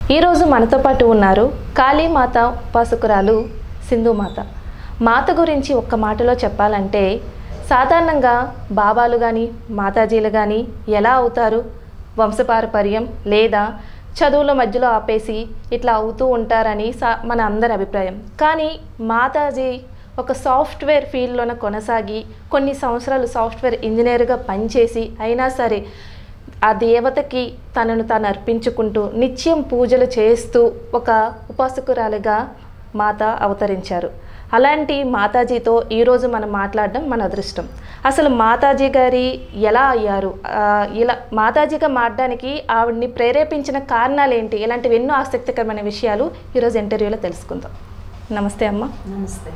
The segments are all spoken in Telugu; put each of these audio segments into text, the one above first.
ఈరోజు మనతో పాటు ఉన్నారు కాళీమాత ఉపాసకురాలు సింధుమాత మాత గురించి ఒక్క మాటలో చెప్పాలంటే సాధారణంగా బాబాలు కానీ మాతాజీలు కానీ ఎలా అవుతారు వంశపారపర్యం లేదా చదువుల మధ్యలో ఆపేసి ఇట్లా అవుతూ ఉంటారని సా మన అందరి అభిప్రాయం కానీ మాతాజీ ఒక సాఫ్ట్వేర్ ఫీల్డ్లోన కొనసాగి కొన్ని సంవత్సరాలు సాఫ్ట్వేర్ ఇంజనీర్గా పనిచేసి అయినా సరే ఆ దేవతకి తనను తాను అర్పించుకుంటూ నిత్యం పూజలు చేస్తూ ఒక ఉపాసకురాలిగా మాత అవతరించారు అలాంటి మాతాజీతో ఈరోజు మనం మాట్లాడడం మన అదృష్టం అసలు మాతాజీ గారి ఎలా అయ్యారు ఆ, ఇలా మాతాజీగా మారడానికి ఆవిడ్ని ప్రేరేపించిన కారణాలు ఏంటి ఇలాంటివి ఎన్నో ఆసక్తికరమైన విషయాలు ఈరోజు ఇంటర్వ్యూలో తెలుసుకుందాం నమస్తే అమ్మ నమస్తే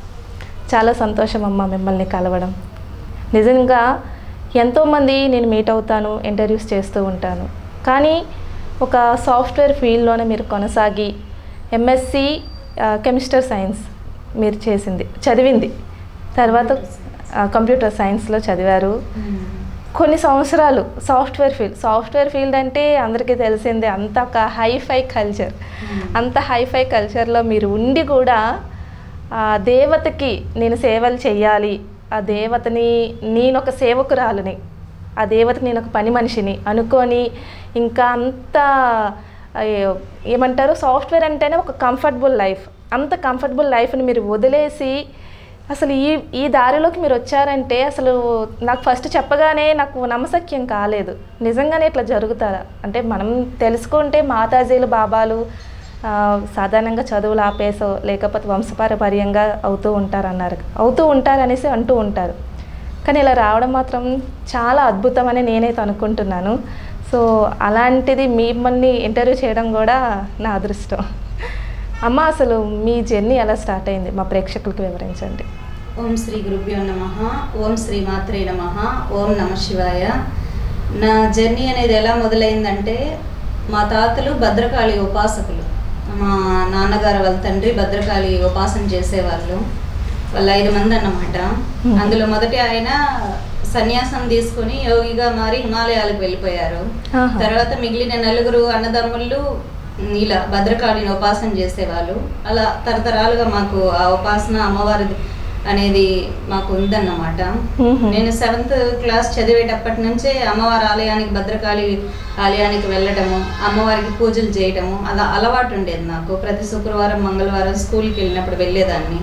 చాలా సంతోషం అమ్మ మిమ్మల్ని కలవడం నిజంగా ఎంతోమంది నేను మీట్ అవుతాను ఇంటర్వ్యూస్ చేస్తూ ఉంటాను కానీ ఒక సాఫ్ట్వేర్ ఫీల్డ్లోనే మీరు కొనసాగి ఎంఎస్సి కెమిస్టర్ సైన్స్ మీరు చేసింది చదివింది తర్వాత కంప్యూటర్ సైన్స్లో చదివారు కొన్ని సంవత్సరాలు సాఫ్ట్వేర్ ఫీల్డ్ సాఫ్ట్వేర్ ఫీల్డ్ అంటే అందరికీ తెలిసిందే అంత ఒక హైఫై కల్చర్ అంత హైఫై కల్చర్లో మీరు ఉండి కూడా ఆ దేవతకి నేను సేవలు చేయాలి ఆ దేవతని నేను ఒక సేవకురాలని ఆ దేవతకి నేను ఒక పని మనిషిని అనుకొని ఇంకా అంత అయ్యో, ఏమంటారు సాఫ్ట్వేర్ అంటేనే ఒక కంఫర్టబుల్ లైఫ్ అంత కంఫర్టబుల్ లైఫ్ని మీరు వదిలేసి అసలు ఈ ఈ దారిలోకి మీరు వచ్చారంటే అసలు నాకు ఫస్ట్ చెప్పగానే నాకు నమ్మశక్యం కాలేదు నిజంగానే ఇట్లా జరుగుతారా అంటే మనం తెలుసుకుంటే మాతాజీలు బాబాలు ఆ, సాధారణంగా చదువులు ఆపేసో లేకపోతే వంశపారపర్యంగా అవుతూ ఉంటారు అన్నారు అవుతూ ఉంటారు అనేసి అంటూ ఉంటారు కానీ ఇలా రావడం మాత్రం చాలా అద్భుతం అని నేనైతే అనుకుంటున్నాను సో అలాంటిది మిమ్మల్ని ఇంటర్వ్యూ చేయడం కూడా నా అదృష్టం అమ్మ అసలు మీ జర్నీ ఎలా స్టార్ట్ అయింది మా ప్రేక్షకులకు వివరించండి ఓం శ్రీ గురుభ్యో నమ ఓం శ్రీ మాత్రే నమ ఓం నమ శివాయ నా జర్నీ అనేది ఎలా మొదలైందంటే మా తాతలు భద్రకాళి ఉపాసకులు మా నాన్నగారు వాళ్ళ తండ్రి భద్రకాళి ఉపాసన చేసేవాళ్ళు వాళ్ళు ఐదు మంది అన్నమాట Hmm. అందులో మొదటి ఆయన సన్యాసం తీసుకొని యోగిగా మారి హిమాలయాలకు వెళ్ళిపోయారు ఆహా. తర్వాత మిగిలిన నలుగురు అన్నదమ్ముళ్ళు ఇలా భద్రకాళిని ఉపాసన చేసేవాళ్ళు అలా తరతరాలుగా మాకు ఆ ఉపాసన అమ్మవారిది అనేది మాకు ఉందన్నమాట మ్మ్. నేను సెవెంత్ క్లాస్ చదివేటప్పటి నుంచే అమ్మవారి ఆలయానికి భద్రకాళి ఆలయానికి వెళ్ళడము అమ్మవారికి పూజలు చేయడము అలా అలవాటు ఉండేది నాకు ప్రతి శుక్రవారం మంగళవారం స్కూల్కి వెళ్ళినప్పుడు వెళ్ళేదాన్ని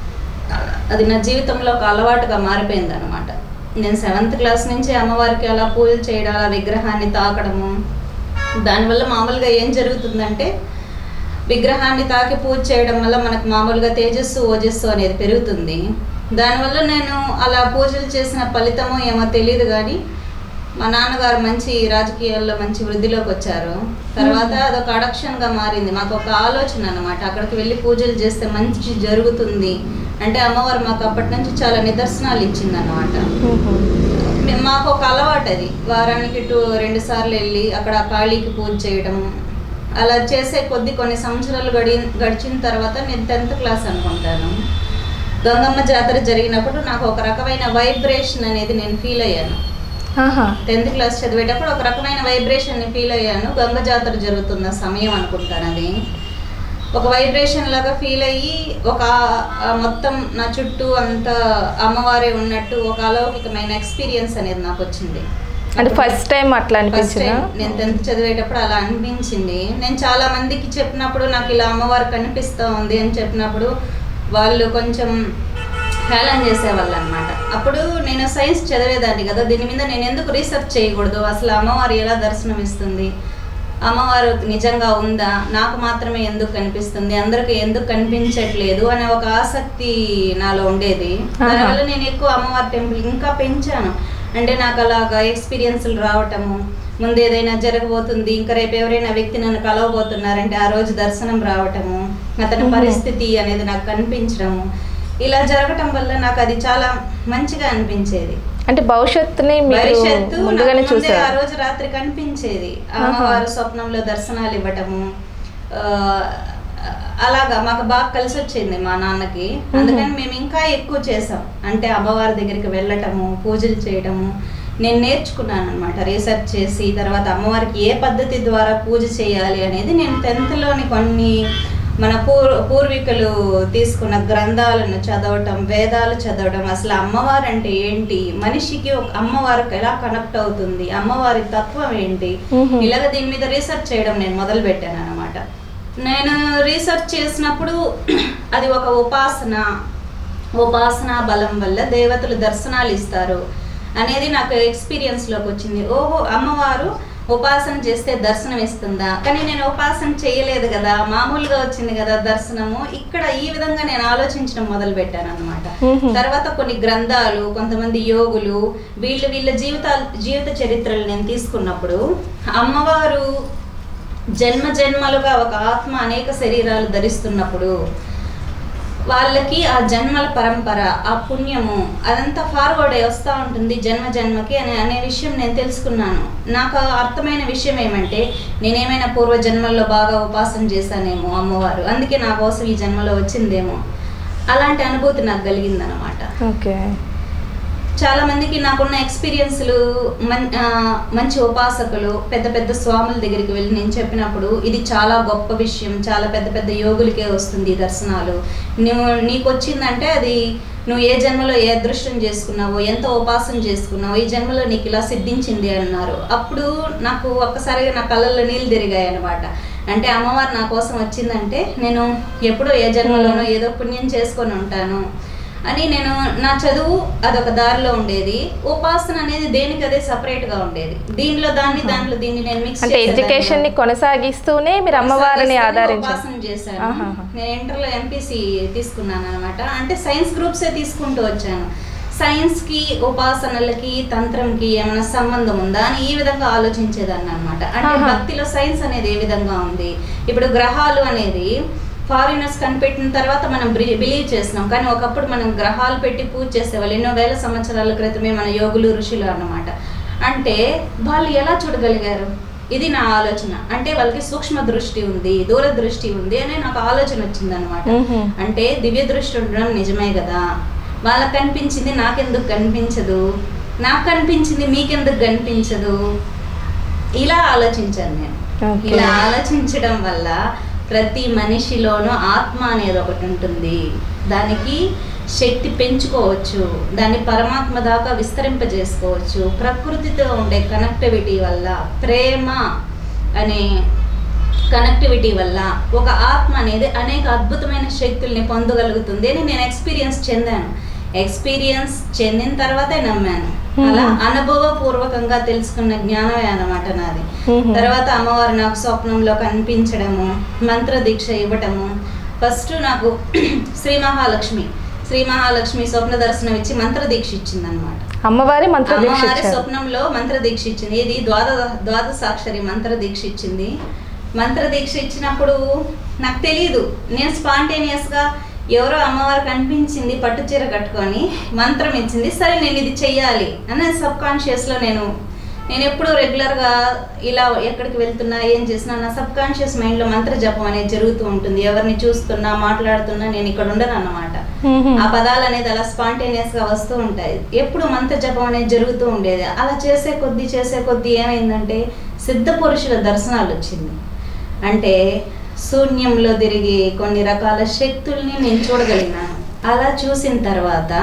అది నా జీవితంలో ఒక అలవాటుగా మారిపోయింది అనమాట నేను సెవెంత్ క్లాస్ నుంచి అమ్మవారికి అలా పూజలు చేయడం అలా విగ్రహాన్ని తాకడము దానివల్ల మామూలుగా ఏం జరుగుతుందంటే విగ్రహాన్ని తాకి పూజ చేయడం వల్ల మనకు మామూలుగా తేజస్సు ఓజస్సు అనేది పెరుగుతుంది దానివల్ల నేను అలా పూజలు చేసిన ఫలితమో ఏమో తెలియదు కానీ మా నాన్నగారు మంచి రాజకీయాల్లో మంచి వృద్ధిలోకి వచ్చారు తర్వాత అదొక అడక్షన్గా మారింది మాకు ఒక ఆలోచన అనమాట అక్కడికి వెళ్ళి పూజలు చేస్తే మంచి జరుగుతుంది అంటే అమ్మవారు మాకు అప్పటి నుంచి చాలా నిదర్శనాలు ఇచ్చింది అనమాట మే- మాకు ఒక అలవాటు అది వారానికి టూ రెండు సార్లు వెళ్ళి అక్కడ కాళీకి పూజ చేయడం అలా చేసే కొద్ది కొన్ని సంవత్సరాలు గడి గడిచిన తర్వాత నేను టెన్త్ క్లాస్ అనుకుంటాను గంగమ్మ జాతర జరిగినప్పుడు నాకు ఒక రకమైన వైబ్రేషన్ అనేది నేను ఫీల్ అయ్యాను ఆహా టెన్త్ క్లాస్ చదివేటప్పుడు ఒక రకమైన వైబ్రేషన్ ఫీల్ అయ్యాను గంగ జాతర జరుగుతున్న సమయం అనుకుంటాను అది ఒక వైబ్రేషన్ లాగా ఫీల్ అయ్యి ఒక ఆ మొత్తం నా చుట్టూ అంతా అమ్మవారే ఉన్నట్టు ఒక అలౌకికమైన ఎక్స్పీరియన్స్ అనేది నాకు వచ్చింది అంటే ఫస్ట్ టైం అట్లా ఫస్ట్ అనిపించిందా టైం నేను టెన్త్ చదివేటప్పుడు అలా అనిపించింది నేను చాలా మందికి చెప్పినప్పుడు నాకు ఇలా అమ్మవారు కనిపిస్తూ ఉంది అని చెప్పినప్పుడు వాళ్ళు కొంచెం హేళన చేసేవాళ్ళు అనమాట అప్పుడు నేను సైన్స్ చదివేదాన్ని కదా దీని మీద నేను ఎందుకు రీసెర్చ్ చేయకూడదు అసలు అమ్మవారు ఎలా దర్శనం ఇస్తుంది అమ్మవారు నిజంగా ఉందా నాకు మాత్రమే ఎందుకు కనిపిస్తుంది అందరికి ఎందుకు కనిపించట్లేదు అనే ఒక ఆసక్తి నాలో ఉండేది దానివల్ల నేను ఎక్కువ అమ్మవారి టెంపుల్ ఇంకా పెంచాను అంటే నాకు అలాగా ఎక్స్పీరియన్స్లు రావటము ముందు ఏదైనా జరగబోతుంది ఇంకా రేపు ఎవరైనా వ్యక్తి నన్ను కలవబోతున్నారంటే ఆ రోజు దర్శనం రావటము అతని మ్మ్. పరిస్థితి అనేది నాకు కనిపించడము ఇలా జరగటం వల్ల నాకు అది చాలా మంచిగా అనిపించేది అంటే భవిష్యత్తుని మీరు భవిష్యత్తు ముందుగానే నాకు ముందే ఆ చూసారు రోజు రాత్రి కనిపించేది ఆహా. అమ్మవారు స్వప్నంలో దర్శనాలు ఇవ్వటము ఆ, అలాగా మాకు బాగా కలిసి వచ్చింది మా నాన్నకి అందుకని మేము ఇంకా ఎక్కువ చేసాం అంటే అమ్మవారి దగ్గరికి వెళ్ళటము పూజలు చేయడము నేను నేర్చుకున్నాను అనమాట రీసెర్చ్ చేసి తర్వాత అమ్మవారికి ఏ పద్ధతి ద్వారా పూజ చేయాలి అనేది నేను టెన్త్లోని కొన్ని మన పూర్ పూర్వీకులు తీసుకున్న గ్రంథాలను చదవటం వేదాలు చదవడం అసలు అమ్మవారు అంటే ఏంటి మనిషికి ఒక అమ్మవారికి ఎలా కనెక్ట్ అవుతుంది అమ్మవారి తత్వం ఏంటి మ్మ్. ఇలాగ దీని మీద రీసెర్చ్ చేయడం నేను మొదలు పెట్టాను అనమాట నేను రీసెర్చ్ చేసినప్పుడు అది ఒక ఉపాసన ఉపాసన బలం వల్ల దేవతలు దర్శనాలు ఇస్తారు అనేది నాకు ఎక్స్పీరియన్స్లోకి వచ్చింది ఓహో అమ్మవారు ఉపాసన చేస్తే దర్శనం ఇస్తుందా కానీ నేను ఉపాసన చేయలేదు కదా మామూలుగా వచ్చింది కదా దర్శనము ఇక్కడ ఈ విధంగా నేను ఆలోచించడం మొదలు పెట్టాను అనమాట మ్మ్. తర్వాత కొన్ని గ్రంథాలు కొంతమంది యోగులు వీళ్ళు వీళ్ళ జీవితాలు జీవిత చరిత్రలు నేను తీసుకున్నప్పుడు అమ్మవారు జన్మ జన్మలుగా ఒక ఆత్మ అనేక శరీరాలు ధరిస్తున్నప్పుడు వాళ్ళకి ఆ జన్మల పరంపర ఆ పుణ్యము అదంతా ఫార్వర్డ్ అయి వస్తూ ఉంటుంది జన్మ జన్మకి అనే అనే విషయం నేను తెలుసుకున్నాను నాకు ఆ అర్థమైన విషయం ఏమంటే నేనేమైనా పూర్వ జన్మల్లో బాగా ఉపాసన చేశానేమో అమ్మవారు అందుకే నా కోసం ఈ జన్మలో వచ్చిందేమో అలాంటి అనుభూతి నాకు కలిగిందనమాట ఓకే చాలా మందికి నాకున్న ఎక్స్పీరియన్స్లు మన్ ఆ, మంచి ఉపాసకులు పెద్ద పెద్ద స్వాముల దగ్గరికి వెళ్ళి నేను చెప్పినప్పుడు ఇది చాలా గొప్ప విషయం చాలా పెద్ద పెద్ద యోగులకే వస్తుంది ఈ దర్శనాలు నువ్వు నీకు వచ్చిందంటే అది నువ్వు ఏ జన్మలో ఏ అదృష్టం చేసుకున్నావో ఎంత ఉపాసన చేసుకున్నావో ఈ జన్మలో నీకు ఇలా సిద్ధించింది అన్నారు అప్పుడు నాకు ఒక్కసారిగా నా కళ్ళల్లో నీళ్ళు తిరిగాయి అనమాట అంటే అమ్మవారు నా కోసం వచ్చిందంటే నేను ఎప్పుడో ఏ జన్మలోనో ఏదో పుణ్యం చేసుకొని ఉంటాను అని నేను నా చదువు అదొక దారిలో ఉండేది ఉపాసన అనేది దేనికి అదే సపరేట్ గా ఉండేది దీనిలో దాన్ని దాంట్లో దీన్ని నేను మిక్స్ అంటే ఎడ్యుకేషన్ ని కొనసాగిస్తూనే మీరు అమ్మవారిని ఆధారించారు ఉపాసన చేశాను ఆహాహా. నేను ఇంటర్లో ఎంపీసీ తీసుకున్నాను అనమాట అంటే సైన్స్ గ్రూప్సే తీసుకుంటూ వచ్చాను సైన్స్ కి ఉపాసనలకి తంత్రంకి ఏమైనా సంబంధం ఉందా అని ఈ విధంగా ఆలోచించేదాన్ని అనమాట అంటే ఆహా. భక్తిలో సైన్స్ అనేది ఏ విధంగా ఉంది ఇప్పుడు గ్రహాలు అనేది ఫారినర్స్ కనిపెట్టిన తర్వాత మనం బిలీవ్ చేస్తున్నాం కానీ ఒకప్పుడు మనం గ్రహాలు పెట్టి పూజ చేసేవాళ్ళు ఎన్నో వేల సంవత్సరాల క్రితమే మన యోగులు ఋషులు అన్నమాట అంటే వాళ్ళు ఎలా చూడగలిగారు ఇది నా ఆలోచన అంటే వాళ్ళకి సూక్ష్మ దృష్టి ఉంది దూర దృష్టి ఉంది అనే నాకు ఆలోచన వచ్చింది అనమాట మ్మ్. అంటే దివ్య దృష్టి ఉండడం నిజమే కదా వాళ్ళకి కనిపించింది నాకెందుకు కనిపించదు నాకు కనిపించింది మీకెందుకు కనిపించదు ఇలా ఆలోచించాను నేను Okay. ఇలా ఆలోచించడం వల్ల ప్రతి మనిషిలోనూ ఆత్మ అనేది ఒకటి ఉంటుంది దానికి శక్తి పెంచుకోవచ్చు దాన్ని పరమాత్మ దాకా విస్తరింపజేసుకోవచ్చు ప్రకృతితో ఉండే కనెక్టివిటీ వల్ల ప్రేమ అనే కనెక్టివిటీ వల్ల ఒక ఆత్మ అనేది అనేక అద్భుతమైన శక్తుల్ని పొందగలుగుతుంది అని నేను ఎక్స్పీరియన్స్ చెందాను ఎక్స్పీరియన్స్ చెందిన తర్వాతే నమ్మాను అలా అనుభవపూర్వకంగా తెలుసుకున్న జ్ఞానమే అన్నమాట నాది మ్మ్. తర్వాత అమ్మవారు నాకు స్వప్నంలో కనిపించడము మంత్ర దీక్ష ఇవ్వటము ఫస్ట్ నాకు శ్రీ మహాలక్ష్మి శ్రీ మహాలక్ష్మి స్వప్న దర్శనం ఇచ్చి మంత్ర దీక్ష ఇచ్చింది అనమాట అమ్మవారి మంత్ర దీక్ష అమ్మవారి ఇచ్చారు స్వప్నంలో మంత్ర దీక్ష ఇచ్చింది ఇది ద్వాద ద్వాదశాక్షరి మంత్ర దీక్ష ఇచ్చింది మంత్ర దీక్ష ఇచ్చినప్పుడు నాకు తెలియదు నేను spontaneous గా ఎవరో అమ్మవారు కనిపించింది పట్టు చీర కట్టుకొని మంత్రం ఇచ్చింది సరే నేను ఇది చెయ్యాలి అని సబ్ లో నేను నేను ఎప్పుడూ రెగ్యులర్గా ఇలా ఎక్కడికి వెళ్తున్నా ఏం చేసినా నా సబ్ కాన్షియస్ మైండ్లో మంత్ర జపం అనేది జరుగుతూ ఉంటుంది ఎవరిని చూస్తున్నా మాట్లాడుతున్నా నేను ఇక్కడ ఉండను అన్నమాట మ్మ్. ఆ పదాలు అనేది అలా స్పాంటేనియస్ గా వస్తూ ఉంటాయి ఎప్పుడు మంత్ర జపం అనేది జరుగుతూ ఉండేది అలా చేసే కొద్దీ చేసే కొద్దీ ఏమైందంటే సిద్ధ పురుషుల దర్శనాలు వచ్చింది అంటే శూన్యంలో తిరిగి కొన్ని రకాల శక్తుల్ని నేను చూడగలిగినాను అలా చూసిన తర్వాత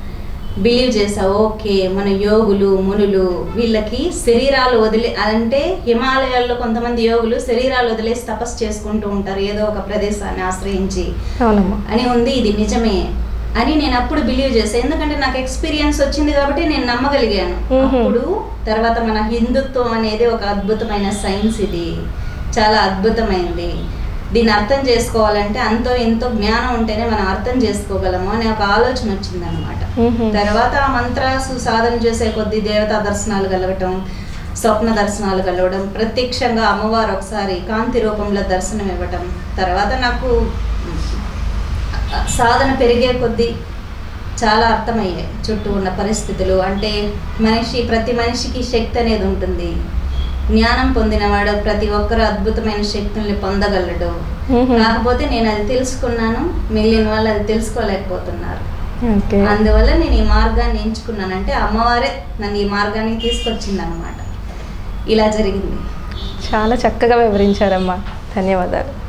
బిలీవ్ చేసా ఓకే మన యోగులు మునులు వీళ్ళకి శరీరాలు వదిలే అంటే హిమాలయాల్లో కొంతమంది యోగులు శరీరాలు వదిలేసి తపస్సు చేసుకుంటూ ఉంటారు ఏదో ఒక ప్రదేశాన్ని ఆశ్రయించి అవునమ్మా అని ఉంది ఇది నిజమే అని నేను అప్పుడు బిలీవ్ చేశాను ఎందుకంటే నాకు ఎక్స్పీరియన్స్ వచ్చింది కాబట్టి నేను నమ్మగలిగాను మ్మ్. అప్పుడు తర్వాత మన హిందుత్వం అనేది ఒక అద్భుతమైన సైన్స్ ఇది చాలా అద్భుతమైంది దీన్ని అర్థం చేసుకోవాలంటే అంతో ఎంతో జ్ఞానం ఉంటేనే మనం అర్థం చేసుకోగలము అనే ఒక ఆలోచన వచ్చిందనమాట మ్మ్. తర్వాత ఆ మంత్రాసు సాధన చేసే కొద్దీ దేవతా దర్శనాలు కలగటం స్వప్న దర్శనాలు కలవడం ప్రత్యక్షంగా అమ్మవారు ఒకసారి కాంతి రూపంలో దర్శనం ఇవ్వటం తర్వాత నాకు సాధన పెరిగే కొద్దీ చాలా అర్థమయ్యాయి చుట్టూ ఉన్న పరిస్థితులు అంటే మనిషి ప్రతి మనిషికి శక్తి అనేది ఉంటుంది జ్ఞానం పొందినవాడు ప్రతి ఒక్కరు అద్భుతమైన శక్తుల్ని పొందగలడు మ్మ్. కాకపోతే నేను అది తెలుసుకున్నాను మిగిలిన వాళ్ళు అది తెలుసుకోలేకపోతున్నారు ఓకే అందువల్ల నేను ఈ మార్గాన్ని ఎంచుకున్నానంటే అమ్మవారే నన్ను ఈ మార్గానికి తీసుకొచ్చింది అనమాట ఇలా జరిగింది చాలా చక్కగా వివరించారమ్మా ధన్యవాదాలు